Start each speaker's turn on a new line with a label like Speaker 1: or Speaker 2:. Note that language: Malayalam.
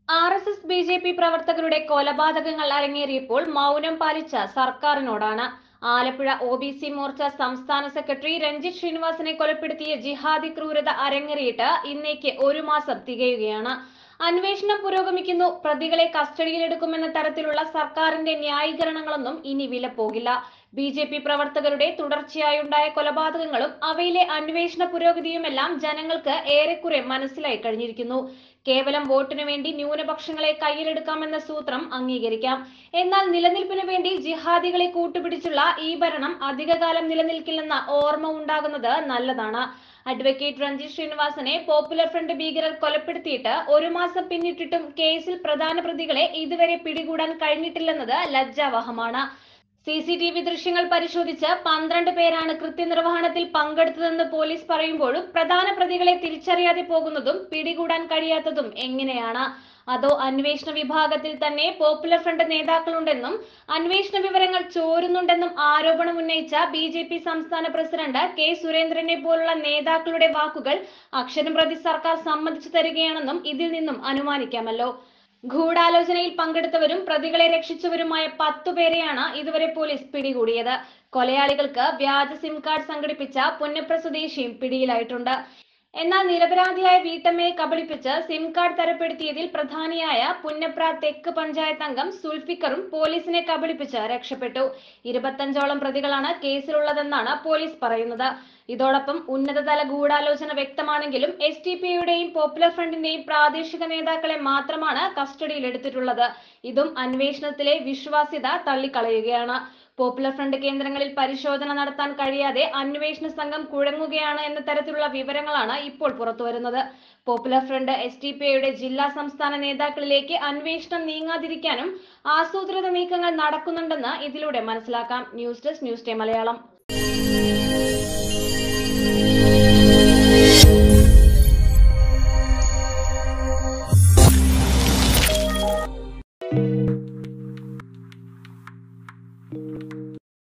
Speaker 1: R S S B J P പ്രവർത്തകരുടെ കൊലപാതകങ്ങൾ അരങ്ങേറിയപ്പോൾ മൗനം പാലിച്ച സർക്കാരിനോടാണ് Alappuzha O B C Morcha സംസ്ഥാന സെക്രട്ടറി രഞ്ജിത്ത് ശ്രീനിവാസനെ കൊലപ്പെടുത്തിയ ജിഹാദി ക്രൂരത അരങ്ങേറിയിട്ട് ഇന്നേക്ക് ഒരു മാസം തികയുകയാണ് അന്വേഷണം പുരോഗമിക്കുന്നു പ്രതികളെ കസ്റ്റഡിയിലെടുക്കുമെന്ന തരത്തിലുള്ള സർക്കാരിന്റെ ന്യായീകരണങ്ങളൊന്നും ഇനി വിലപ്പോകില്ല ബി ജെ പി പ്രവർത്തകരുടെ തുടർച്ചയായുണ്ടായ കൊലപാതകങ്ങളും അവയിലെ അന്വേഷണ പുരോഗതിയുമെല്ലാം ജനങ്ങൾക്ക് ഏറെക്കുറെ മനസ്സിലായി കഴിഞ്ഞിരിക്കുന്നു കേവലം വോട്ടിനു വേണ്ടി ന്യൂനപക്ഷങ്ങളെ കയ്യിലെടുക്കാമെന്ന സൂത്രം അംഗീകരിക്കാം എന്നാൽ നിലനിൽപ്പിനു വേണ്ടി ജിഹാദികളെ കൂട്ടുപിടിച്ചുള്ള ഈ ഭരണം അധികകാലം നിലനിൽക്കില്ലെന്ന ഓർമ്മ ഉണ്ടാകുന്നത് നല്ലതാണ് അഡ്വക്കേറ്റ് രഞ്ജിത് ശ്രീനിവാസനെ പോപ്പുലർ ഫ്രണ്ട് ഭീകരർ കൊലപ്പെടുത്തിയിട്ട് ഒരു മാസം പിന്നിട്ടിട്ടും കേസിൽ പ്രധാന പ്രതികളെ ഇതുവരെ പിടികൂടാൻ കഴിഞ്ഞിട്ടില്ലെന്നത് ലജ്ജാവഹമാണ് സി സി ടി വി ദൃശ്യങ്ങൾ പരിശോധിച്ച് പന്ത്രണ്ട് പേരാണ് കൃത്യനിർവഹണത്തിൽ പങ്കെടുത്തതെന്ന് പോലീസ് പറയുമ്പോഴും പ്രധാന പ്രതികളെ തിരിച്ചറിയാതെ പോകുന്നതും പിടികൂടാൻ കഴിയാത്തതും എങ്ങനെയാണ് അതോ അന്വേഷണ വിഭാഗത്തിൽ തന്നെ പോപ്പുലർ ഫ്രണ്ട് നേതാക്കളുണ്ടെന്നും അന്വേഷണ വിവരങ്ങൾ ചോരുന്നുണ്ടെന്നും ആരോപണം ഉന്നയിച്ച ബി ജെ പി സംസ്ഥാന പ്രസിഡന്റ് കെ സുരേന്ദ്രനെ പോലുള്ള നേതാക്കളുടെ വാക്കുകൾ അക്ഷരം പ്രതി സർക്കാർ സമ്മതിച്ചു തരികയാണെന്നും ഇതിൽ നിന്നും അനുമാനിക്കാമല്ലോ ഗൂഢാലോചനയിൽ പങ്കെടുത്തവരും പ്രതികളെ രക്ഷിച്ചവരുമായ പത്തു പേരെയാണ് ഇതുവരെ പോലീസ് പിടികൂടിയത് കൊലയാളികൾക്ക് വ്യാജ സിം കാർഡ് സംഘടിപ്പിച്ച പുന്നപ്ര സ്വദേശിയും പിടിയിലായിട്ടുണ്ട് എന്നാൽ നിരപരാധിയായ വീട്ടമ്മയെ കബളിപ്പിച്ച് സിം കാർഡ് തരപ്പെടുത്തിയതിൽ പ്രധാനിയായ പുന്നപ്ര തെക്ക് പഞ്ചായത്ത് അംഗം സുൽഫിക്കറും പോലീസിനെ കബളിപ്പിച്ച് രക്ഷപ്പെട്ടു ഇരുപത്തഞ്ചോളം പ്രതികളാണ് കേസിലുള്ളതെന്നാണ് പോലീസ് പറയുന്നത് ഇതോടൊപ്പം ഉന്നതതല ഗൂഢാലോചന വ്യക്തമാണെങ്കിലും എസ് ടി പിയുടെയും പോപ്പുലർ ഫ്രണ്ടിന്റെയും പ്രാദേശിക നേതാക്കളെ മാത്രമാണ് കസ്റ്റഡിയിൽ എടുത്തിട്ടുള്ളത് ഇതും അന്വേഷണത്തിലെ വിശ്വാസ്യത തള്ളിക്കളയുകയാണ് പോപ്പുലർ ഫ്രണ്ട് കേന്ദ്രങ്ങളിൽ പരിശോധന നടത്താൻ കഴിയാതെ അന്വേഷണ സംഘം കുഴങ്ങുകയാണ് എന്ന തരത്തിലുള്ള വിവരങ്ങളാണ് ഇപ്പോൾ പുറത്തുവരുന്നത് popular front S T P ഐയുടെ ജില്ലാ സംസ്ഥാന നേതാക്കളിലേക്ക് അന്വേഷണം നീങ്ങാതിരിക്കാനും ആസൂത്രിത നീക്കങ്ങൾ നടക്കുന്നുണ്ടെന്ന് ഇതിലൂടെ മനസ്സിലാക്കാം news desk news day Malayalam